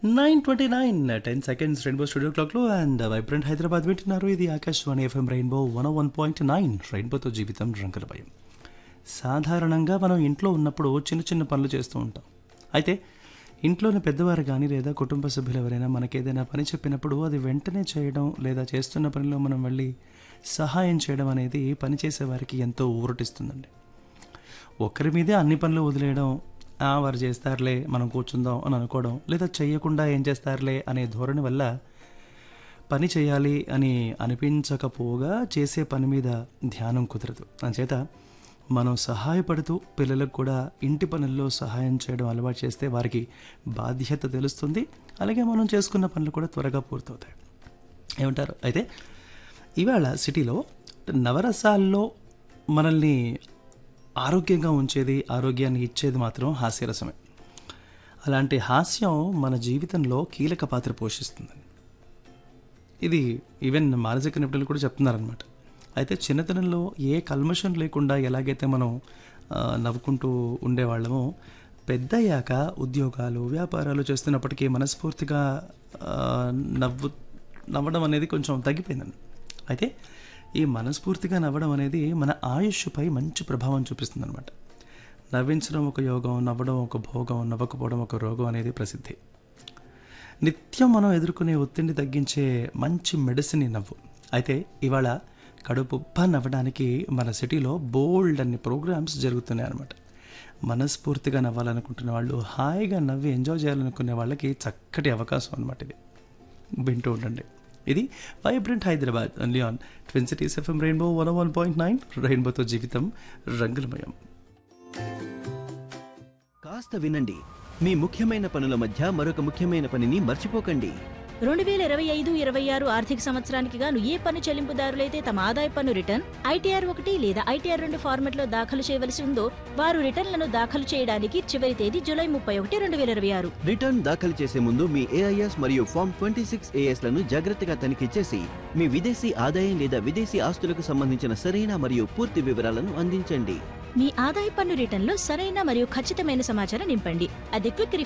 nine twenty nine ten seconds Rainbow studio క్లాక్లో and vibrant Hyderabad వింటున్నారు ఇది Akashvani FM Rainbow one one point nine రెయిన్బోతో జీవితం రంగుల భయం సాధారణంగా మనం ఇంట్లో ఉన్నప్పుడు చిన్న చిన్న పనులు చేస్తూ ఉంటాం అయితే ఇంట్లోని పెద్దవారు కానీ లేదా కుటుంబ సభ్యులు ఎవరైనా మనకేదైనా పని చెప్పినప్పుడు అది వెంటనే చేయడం లేదా చేస్తున్న పనిలో మనం వెళ్ళి సహాయం చేయడం అనేది పని చేసే వారికి ఎంతో ఊరటిస్తుందండి ఒక్కరి మీదే అన్ని పనులు వదిలేయడం "ఆ, వారు చేస్తారులే మనం కూర్చుందాం అని అనుకోవడం లేదా చెయ్యకుండా ఏం చేస్తారులే అనే ధోరణి వల్ల పని చేయాలి అని అనిపించకపోగా చేసే పని మీద ధ్యానం కుదరదు అంచేత మనం సహాయపడుతూ పిల్లలకు కూడా ఇంటి పనుల్లో సహాయం చేయడం అలవాటు చేస్తే వారికి బాధ్యత తెలుస్తుంది అలాగే మనం చేసుకున్న పనులు కూడా త్వరగా పూర్తవుతాయి ఏమంటారు అయితే ఇవాళ సిటీలో నవరసాల్లో మనల్ని ఆరోగ్యంగా ఉంచేది ఆరోగ్యాన్ని ఇచ్చేది మాత్రం హాస్యరసమే అలాంటి హాస్యం మన జీవితంలో కీలక పాత్ర పోషిస్తుంది ఇది ఈవెన్ మానసిక నిపుణులు కూడా చెప్తున్నారనమాట అయితే చిన్నతనంలో ఏ కల్మషం లేకుండా ఎలాగైతే మనం ఆ, నవ్వుకుంటూ ఉండేవాళ్ళమో పెద్దయ్యాక ఉద్యోగాలు వ్యాపారాలు చేస్తున్నప్పటికీ మనస్ఫూర్తిగా ఆ, నవ్వు నవ్వడం అనేది కొంచెం తగ్గిపోయిందండి అయితే ఈ మనస్ఫూర్తిగా నవ్వడం అనేది మన ఆయుష్పై మంచి ప్రభావం చూపిస్తుంది అనమాట నవ్వించడం ఒక యోగం నవ్వడం ఒక భోగం నవ్వకపోవడం ఒక రోగం అనేది ప్రసిద్ధి నిత్యం మనం ఎదుర్కొనే ఒత్తిడిని తగ్గించే మంచి మెడిసిన్ ఈ నవ్వు అయితే ఇవాళ కడుపుబ్బ నవ్వడానికి మన సిటీలో బోల్డ్ అన్ని ప్రోగ్రామ్స్ జరుగుతున్నాయి అనమాట మనస్ఫూర్తిగా నవ్వాలనుకుంటున్న వాళ్ళు హాయిగా నవ్వి ఎంజాయ్ చేయాలనుకునే వాళ్ళకి చక్కటి అవకాశం అనమాట ఇది వింటూ ఉండండి ఇది vibrant Hyderabad only on twin cities FM Rainbow one one point nine రెయిన్బోతో జీవితం రంగులమయం కాస్త వినండి మీ ముఖ్యమైన పనుల మధ్య మరొక ముఖ్యమైన పనిని మర్చిపోకండి రెండు వేల ఇరవై ఐదు ఇరవై ఆరు ఆర్థిక సంవత్సరానికి గాను ఏ పన్ను చెల్లింపుదారులైతే తమ ఆదాయ పన్ను రిటర్న్ ఐటీఆర్ ఒకటి లేదా ఐటీఆర్ రెండు ఫార్మెట్లో దాఖలు చేయవలసి ఉందో వారు రిటర్న్లను దాఖలు చేయడానికి చివరి తేదీ జూలై ముప్పై ఒకటి రెండు వేల ఇరవై ఆరు రిటర్న్ దాఖలు చేసే ముందు మీ ఏఐఎస్ మరియు ఫామ్ ట్వంటీ సిక్స్ లను జాగ్రత్తగా తనిఖీ చేసి మీ విదేశీ ఆదాయం లేదా విదేశీ ఆస్తులకు సంబంధించిన సరైన మరియు పూర్తి వివరాలను అందించండి మీ ఆదాయ పన్ను రిటర్న్లో సరైన మరియు ఖచ్చితమైన సమాచారం నింపండి అది క్విక్